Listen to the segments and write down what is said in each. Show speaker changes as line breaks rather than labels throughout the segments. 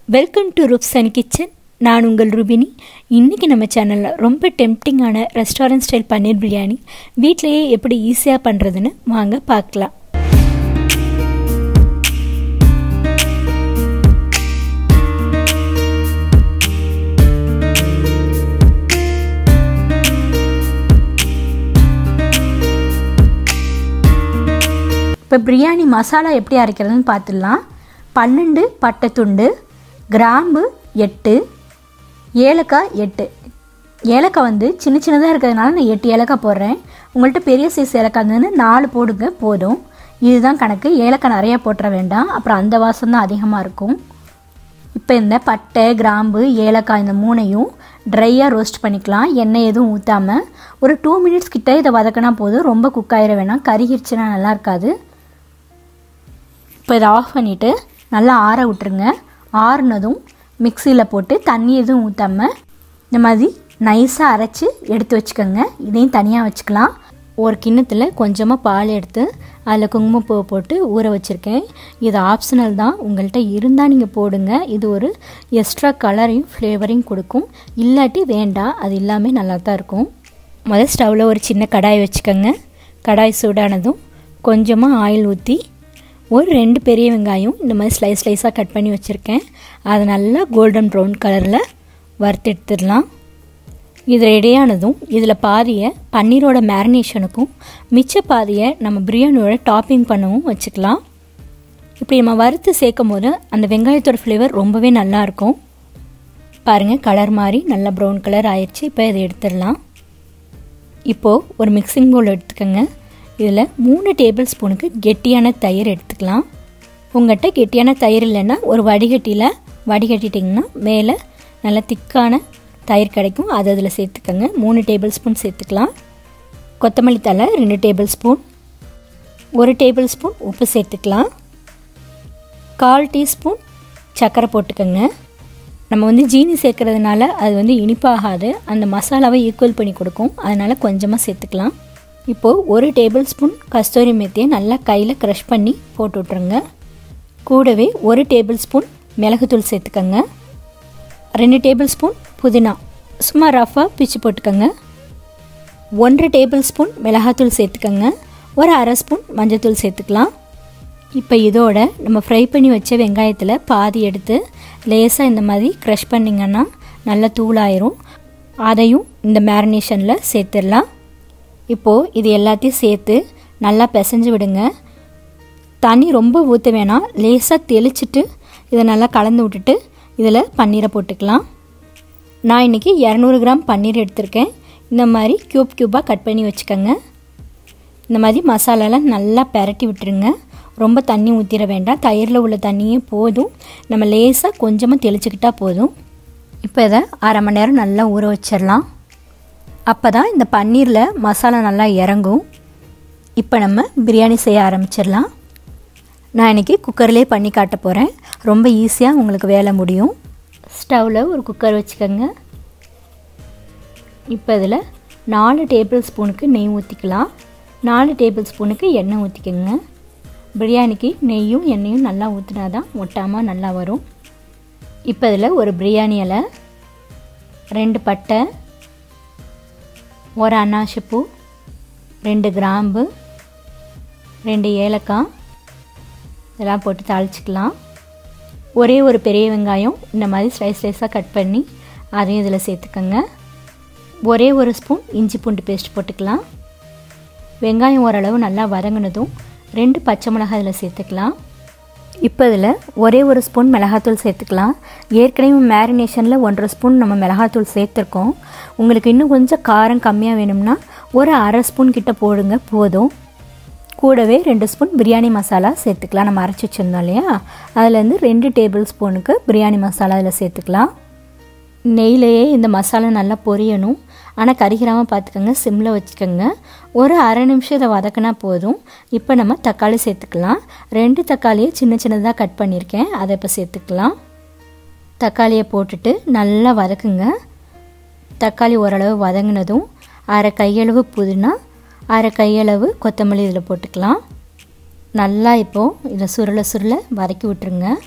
welcome to Roops and kitchen நான் உங்கள் ரூபினி இன்றைக்கி நம்ம சேனலில் ரொம்ப டெம்டிங்கான ரெஸ்டாரண்ட் ஸ்டைல் பன்னீர் பிரியாணி வீட்டிலையே எப்படி ஈஸியாக பண்ணுறதுன்னு வாங்க பார்க்கலாம் இப்போ பிரியாணி மசாலா எப்படி அரைக்கிறதுன்னு பார்த்துடலாம் பன்னெண்டு பட்டை துண்டு கிராம்பு எட்டு ஏலக்காய் எட்டு ஏலக்காய் வந்து சின்ன சின்னதாக இருக்கிறதுனால நான் எட்டு ஏலக்காய் போடுறேன் உங்கள்கிட்ட பெரிய சைஸ் ஏலக்காய் இருந்ததுன்னு நாலு போடுங்க போதும் இதுதான் கணக்கு ஏலக்காய் நிறையா போட்டுற வேண்டாம் அப்புறம் அந்த வாசம் தான் அதிகமாக இருக்கும் இப்போ இந்த பட்டை கிராம்பு ஏலக்காய் இந்த மூணையும் ட்ரையாக ரோஸ்ட் பண்ணிக்கலாம் எண்ணெய் எதுவும் ஊற்றாமல் ஒரு டூ மினிட்ஸ் கிட்ட இதை வதக்கினா போதும் ரொம்ப குக் ஆயிட வேணாம் கருகிருச்சுன்னா நல்லா இருக்காது இப்போ இதை ஆஃப் பண்ணிவிட்டு நல்லா ஆற விட்டுருங்க ஆறுனதும் மிக்சியில் போட்டு தண்ணி எதுவும் ஊற்றாமல் இந்த மாதிரி நைஸாக அரைச்சி எடுத்து வச்சுக்கோங்க இதையும் தனியாக வச்சுக்கலாம் ஒரு கிண்ணத்தில் கொஞ்சமாக பால் எடுத்து அதில் குங்குமப்பூ போட்டு ஊற வச்சுருக்கேன் இது ஆப்ஷனல் தான் உங்கள்கிட்ட இருந்தால் நீங்கள் போடுங்க இது ஒரு எக்ஸ்ட்ரா கலரையும் ஃப்ளேவரையும் கொடுக்கும் இல்லாட்டி வேண்டாம் அது எல்லாமே நல்லா தான் இருக்கும் முதல் ஸ்டவ்வில் ஒரு சின்ன கடாய் வச்சுக்கோங்க கடாய் சூடானதும் கொஞ்சமாக ஆயில் ஊற்றி ஒரு ரெண்டு பெரிய வெங்காயம் இந்த மாதிரி ஸ்லைஸ் ஸ்லைஸாக கட் பண்ணி வச்சுருக்கேன் அதை நல்லா கோல்டன் ப்ரௌன் கலரில் வறுத்து எடுத்துடலாம் இது ரெடியானதும் இதில் பாதியை பன்னீரோட மேரினேஷனுக்கும் மிச்ச பாதியை நம்ம பிரியாணியோட டாப்பிங் பண்ணவும் வச்சுக்கலாம் இப்படி நம்ம வறுத்து சேர்க்கும் போது அந்த வெங்காயத்தோட ஃப்ளேவர் ரொம்பவே நல்லாயிருக்கும் பாருங்கள் கலர் மாதிரி நல்லா ப்ரௌன் கலர் ஆயிடுச்சு இப்போ இதை எடுத்துடலாம் இப்போது ஒரு மிக்சிங் பவுல் எடுத்துக்கோங்க இதில் மூணு டேபிள் ஸ்பூனுக்கு கெட்டியான தயிர் எடுத்துக்கலாம் உங்கள்கிட்ட கெட்டியான தயிர் இல்லைன்னா ஒரு வடிகட்டியில் வடிகட்டிட்டிங்கன்னா மேலே நல்ல திக்கான தயிர் கிடைக்கும் அது அதில் சேர்த்துக்கோங்க மூணு டேபிள் ஸ்பூன் சேர்த்துக்கலாம் கொத்தமல்லி தலை ரெண்டு டேபிள் ஸ்பூன் ஒரு டேபிள் ஸ்பூன் உப்பு சேர்த்துக்கலாம் கால் டீஸ்பூன் சர்க்கரை போட்டுக்கோங்க நம்ம வந்து ஜீனி சேர்க்கறதுனால அது வந்து இனிப்பாகாது அந்த மசாலாவை ஈக்குவல் பண்ணி கொடுக்கும் அதனால் கொஞ்சமாக சேர்த்துக்கலாம் இப்போது ஒரு டேபிள் ஸ்பூன் கஸ்தூரி மெத்தியை நல்லா கையில் க்ரஷ் பண்ணி போட்டு விட்ருங்க கூடவே ஒரு டேபிள் ஸ்பூன் மிளகுத்தூள் சேர்த்துக்கோங்க ரெண்டு டேபிள் ஸ்பூன் புதினா சும்மா ரஃபாக பிச்சு போட்டுக்கோங்க ஒன்றரை டேபிள் ஸ்பூன் மிளகாத்தூள் சேர்த்துக்கோங்க ஒரு அரை ஸ்பூன் மஞ்சத்தூள் சேர்த்துக்கலாம் இப்போ இதோட நம்ம ஃப்ரை பண்ணி வச்ச வெங்காயத்தில் பாதி எடுத்து லேசாக இந்த மாதிரி க்ரஷ் பண்ணிங்கன்னா நல்லா தூளாயிரும் அதையும் இந்த மேரினேஷனில் சேர்த்துடலாம் இப்போது இது எல்லாத்தையும் சேர்த்து நல்லா பிசைஞ்சு விடுங்க தண்ணி ரொம்ப ஊற்ற வேணாம் லேசாக தெளிச்சிட்டு இதை நல்லா கலந்து விட்டுட்டு இதில் பன்னீரை போட்டுக்கலாம் நான் இன்றைக்கி இரநூறு கிராம் பன்னீர் எடுத்திருக்கேன் இந்த மாதிரி க்யூப் க்யூப்பாக கட் பண்ணி வச்சுக்கோங்க இந்த மாதிரி மசாலாலாம் நல்லா பெரட்டி விட்டுருங்க ரொம்ப தண்ணி ஊற்றிட வேண்டாம் தயிரில் உள்ள தண்ணியே போதும் நம்ம லேசாக கொஞ்சமாக தெளிச்சுக்கிட்டால் போதும் இப்போ இதை அரை மணி நேரம் நல்லா ஊற வச்சிடலாம் அப்போ தான் இந்த பன்னீரில் மசாலா நல்லா இறங்கும் இப்போ நம்ம பிரியாணி செய்ய ஆரம்பிச்சிடலாம் நான் இன்றைக்கி குக்கர்லேயே பண்ணி காட்ட போகிறேன் ரொம்ப ஈஸியாக உங்களுக்கு வேலை முடியும் ஸ்டவ்வில் ஒரு குக்கர் வச்சுக்கோங்க இப்போ இதில் நாலு டேபிள் ஸ்பூனுக்கு நெய் ஊற்றிக்கலாம் நாலு டேபிள் ஸ்பூனுக்கு எண்ணெய் ஊற்றிக்கோங்க பிரியாணிக்கு நெய்யும் எண்ணெயும் நல்லா ஊற்றினா தான் ஒட்டாமல் நல்லா வரும் இப்போ இதில் ஒரு பிரியாணி இலை ரெண்டு பட்டை ஒரு அன்னாசிப்பூ ரெண்டு கிராம்பு ரெண்டு ஏலக்காய் இதெல்லாம் போட்டு தாளிச்சிக்கலாம் ஒரே ஒரு பெரிய வெங்காயம் இந்த மாதிரி ஸ்லைஸ் ஸ்லைஸாக கட் பண்ணி அதையும் இதில் சேர்த்துக்கோங்க ஒரே ஒரு ஸ்பூன் இஞ்சி பூண்டு பேஸ்ட் போட்டுக்கலாம் வெங்காயம் ஓரளவு நல்லா வதங்கினதும் ரெண்டு பச்சை மிளகாய் இதில் சேர்த்துக்கலாம் இப்போ இதில் ஒரே ஒரு ஸ்பூன் மிளகாத்தூள் சேர்த்துக்கலாம் ஏற்கனவே மேரினேஷனில் ஒன்றரை ஸ்பூன் நம்ம மிளகாத்தூள் சேர்த்துருக்கோம் உங்களுக்கு இன்னும் கொஞ்சம் காரம் கம்மியாக வேணும்னா ஒரு அரை ஸ்பூன் கிட்ட போடுங்க போதும் கூடவே ரெண்டு ஸ்பூன் பிரியாணி மசாலா சேர்த்துக்கலாம் நம்ம அரைச்சி வச்சுருந்தோம் இல்லையா அதுலேருந்து ரெண்டு டேபிள் ஸ்பூனுக்கு பிரியாணி மசாலா அதில் சேர்த்துக்கலாம் நெய்லேயே இந்த மசாலா நல்லா பொரியணும் ஆனால் கரிகிராமல் பார்த்துக்கோங்க சிம்மில் வச்சுக்கோங்க ஒரு அரை நிமிஷம் இதை வதக்கினா போதும் இப்போ நம்ம தக்காளி சேர்த்துக்கலாம் ரெண்டு தக்காளியை சின்ன சின்னதாக கட் பண்ணியிருக்கேன் அதை இப்போ சேர்த்துக்கலாம் தக்காளியை போட்டுட்டு நல்லா வதக்குங்க தக்காளி ஓரளவு வதங்கினதும் அரை கையளவு புதினா அரை கையளவு கொத்தமல்லி இதில் போட்டுக்கலாம் நல்லா இப்போது இதை சுருள சுருள வதக்கி விட்டுருங்க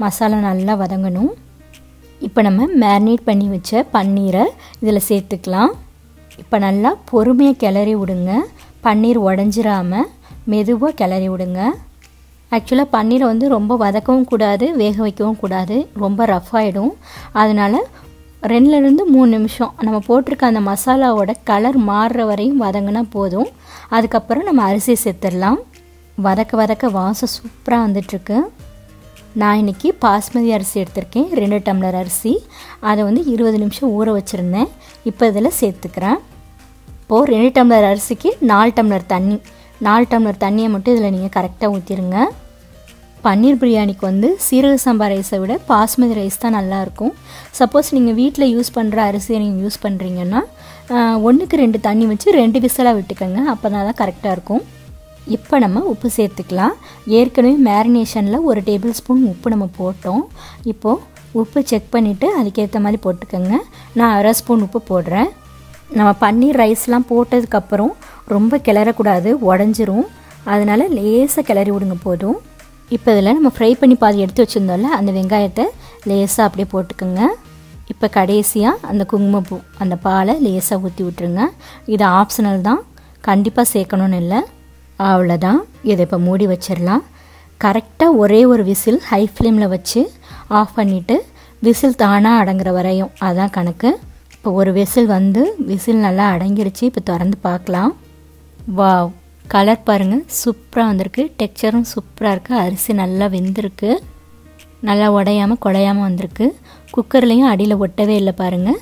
மசாலா நல்லா வதங்கணும் இப்போ நம்ம மேரினேட் பண்ணி வச்ச பன்னீரை இதில் சேர்த்துக்கலாம் இப்போ நல்லா பொறுமையாக கிளறி விடுங்க பன்னீர் உடஞ்சிராமல் மெதுவாக கிளறி விடுங்க ஆக்சுவலாக பன்னீரை வந்து ரொம்ப வதக்கவும் கூடாது வேக வைக்கவும் கூடாது ரொம்ப ரஃப் ஆகிடும் அதனால் ரெண்டுலேருந்து மூணு நிமிஷம் நம்ம போட்டிருக்க அந்த மசாலாவோட கலர் மாறுற வரையும் வதங்கினா போதும் அதுக்கப்புறம் நம்ம அரிசி சேர்த்துடலாம் வதக்க வதக்க வாசம் சூப்பராக வந்துட்டுருக்கு நான் இன்றைக்கி பாஸ்மதி அரிசி எடுத்திருக்கேன் ரெண்டு டம்ளர் அரிசி அதை வந்து இருபது நிமிஷம் ஊற வச்சுருந்தேன் இப்போ இதில் சேர்த்துக்கிறேன் இப்போது ரெண்டு டம்ளர் அரிசிக்கு நாலு டம்ளர் தண்ணி நாலு டம்ளர் தண்ணியை மட்டும் இதில் நீங்கள் கரெக்டாக ஊற்றிடுங்க பன்னீர் பிரியாணிக்கு வந்து சீரக சம்பா ரைஸை விட பாஸ்மதி ரைஸ் தான் நல்லாயிருக்கும் சப்போஸ் நீங்கள் வீட்டில் யூஸ் பண்ணுற அரிசியை நீங்கள் யூஸ் பண்ணுறீங்கன்னா ஒன்றுக்கு ரெண்டு தண்ணி வச்சு ரெண்டு விசலாக விட்டுக்கோங்க அப்போ தான் கரெக்டாக இருக்கும் இப்போ நம்ம உப்பு சேர்த்துக்கலாம் ஏற்கனவே மேரினேஷனில் ஒரு டேபிள் ஸ்பூன் உப்பு நம்ம போட்டோம் இப்போது உப்பு செக் பண்ணிவிட்டு அதுக்கேற்ற மாதிரி போட்டுக்கோங்க நான் அரை ஸ்பூன் உப்பு போடுறேன் நம்ம பன்னீர் ரைஸ்லாம் போட்டதுக்கப்புறம் ரொம்ப கிளறக்கூடாது உடஞ்சிரும் அதனால் லேசாக கிளறி விடுங்க போதும் இப்போ இதில் நம்ம ஃப்ரை பண்ணி பாதி எடுத்து வச்சுருந்தோம்ல அந்த வெங்காயத்தை லேசாக அப்படியே போட்டுக்கோங்க இப்போ கடைசியாக அந்த குங்குமப்பூ அந்த பாலை லேசாக ஊற்றி விட்டுருங்க இது ஆப்ஷனல் தான் கண்டிப்பாக சேர்க்கணும்னு இல்லை அவ்வளோதான் இதை இப்போ மூடி வச்சிடலாம் கரெக்டாக ஒரே ஒரு விசில் ஹை ஃப்ளேமில் வச்சு ஆஃப் பண்ணிவிட்டு விசில் தானாக அடங்குற வரையும் அதான் கணக்கு இப்போ ஒரு விசில் வந்து விசில் நல்லா அடங்கிருச்சு இப்போ திறந்து பார்க்கலாம் வாவ் கலர் பாருங்கள் சூப்பராக வந்திருக்கு டெக்ஸ்சரும் சூப்பராக இருக்குது அரிசி நல்லா வெந்திருக்கு நல்லா உடையாமல் குழையாமல் வந்திருக்கு குக்கர்லேயும் அடியில் ஒட்டவே இல்லை பாருங்கள்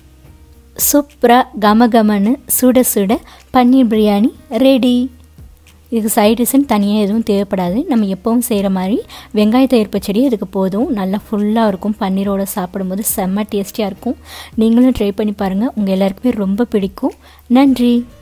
சூப்பராக கம கமன்னு சுட சுட பன்னீர் பிரியாணி ரெடி இதுக்கு சைட் டிஷ்னு தனியாக எதுவும் தேவைப்படாது நம்ம எப்பவும் செய்கிற மாதிரி வெங்காய தயிர் பச்சடி அதுக்கு போதும் நல்லா ஃபுல்லாக இருக்கும் பன்னீரோடு சாப்பிடும்போது செம்ம டேஸ்டியாக இருக்கும் நீங்களும் ட்ரை பண்ணி பாருங்கள் உங்கள் எல்லாருக்குமே ரொம்ப பிடிக்கும் நன்றி